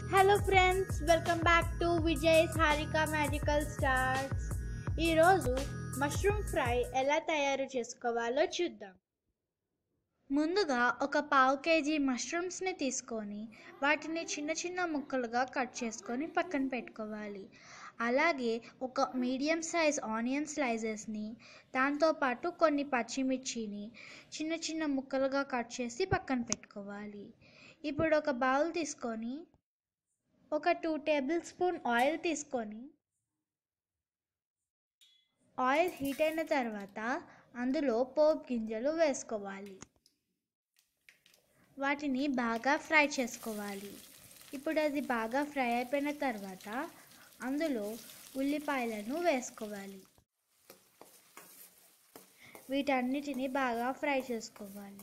hello friends welcome back to Vijay Harika magical stars ఈరోజు mushroom fry ఎలా తయారు చేసుకోవాలో చూద్దాం ముందుగా ఒక పావు కేజీ మష్రూమ్స్ని తీసుకొని వాటిని చిన్న చిన్న ముక్కలుగా కట్ చేసుకొని పక్కన పెట్టుకోవాలి అలాగే ఒక మీడియం సైజ్ ఆనియన్ స్లైసెస్ని దాంతోపాటు కొన్ని పచ్చిమిర్చిని చిన్న చిన్న ముక్కలుగా కట్ చేసి పక్కన పెట్టుకోవాలి ఇప్పుడు ఒక బౌల్ తీసుకొని ఒక టూ టేబుల్ స్పూన్ ఆయిల్ తీసుకొని ఆయిల్ హీట్ అయిన తర్వాత అందులో పోపు గింజలు వేసుకోవాలి వాటిని బాగా ఫ్రై చేసుకోవాలి ఇప్పుడు అది బాగా ఫ్రై అయిపోయిన తర్వాత అందులో ఉల్లిపాయలను వేసుకోవాలి వీటన్నిటిని బాగా ఫ్రై చేసుకోవాలి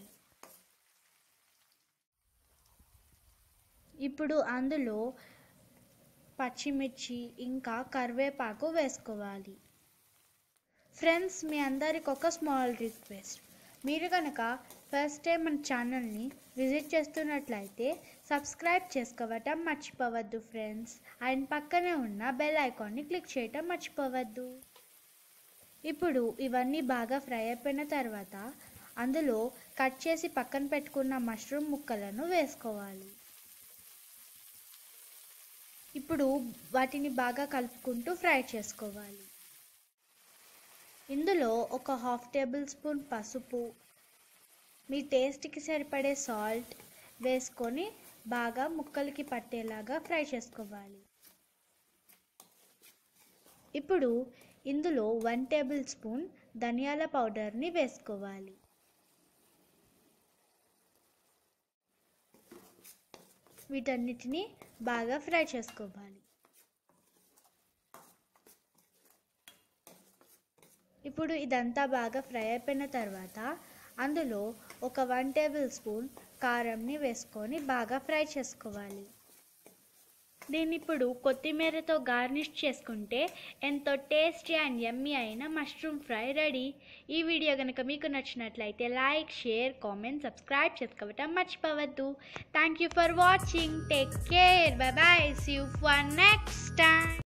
ఇప్పుడు అందులో పచ్చిమిర్చి ఇంకా కరివేపాకు వేసుకోవాలి ఫ్రెండ్స్ మీ అందరికి ఒక స్మాల్ రిక్వెస్ట్ మీరు కనుక ఫస్ట్ టైం మన ఛానల్ని విజిట్ చేస్తున్నట్లయితే సబ్స్క్రైబ్ చేసుకోవటం మర్చిపోవద్దు ఫ్రెండ్స్ అండ్ పక్కనే ఉన్న బెల్ ఐకాన్ని క్లిక్ చేయటం మర్చిపోవద్దు ఇప్పుడు ఇవన్నీ బాగా ఫ్రై అయిపోయిన తర్వాత అందులో కట్ చేసి పక్కన పెట్టుకున్న మష్రూమ్ ముక్కలను వేసుకోవాలి ఇప్పుడు వాటిని బాగా కలుపుకుంటూ ఫ్రై చేసుకోవాలి ఇందులో ఒక హాఫ్ టేబుల్ స్పూన్ పసుపు మీ టేస్ట్కి సరిపడే సాల్ట్ వేసుకొని బాగా ముక్కలకి పట్టేలాగా ఫ్రై చేసుకోవాలి ఇప్పుడు ఇందులో వన్ టేబుల్ స్పూన్ ధనియాల పౌడర్ని వేసుకోవాలి వీటన్నిటిని బాగా ఫ్రై చేసుకోవాలి ఇప్పుడు ఇదంతా బాగా ఫ్రై అయిపోయిన తర్వాత అందులో ఒక వన్ టేబుల్ స్పూన్ కారంని వేసుకొని బాగా ఫ్రై చేసుకోవాలి దీన్ని ఇప్పుడు కొత్తిమీరతో గార్నిష్ చేసుకుంటే ఎంతో టేస్టీ అండ్ యమ్మీ అయిన మష్రూమ్ ఫ్రై రెడీ ఈ వీడియో కనుక మీకు నచ్చినట్లయితే లైక్ షేర్ కామెంట్ సబ్స్క్రైబ్ చేసుకోవటం మర్చిపోవద్దు thank you for watching take care bye bye see you for next time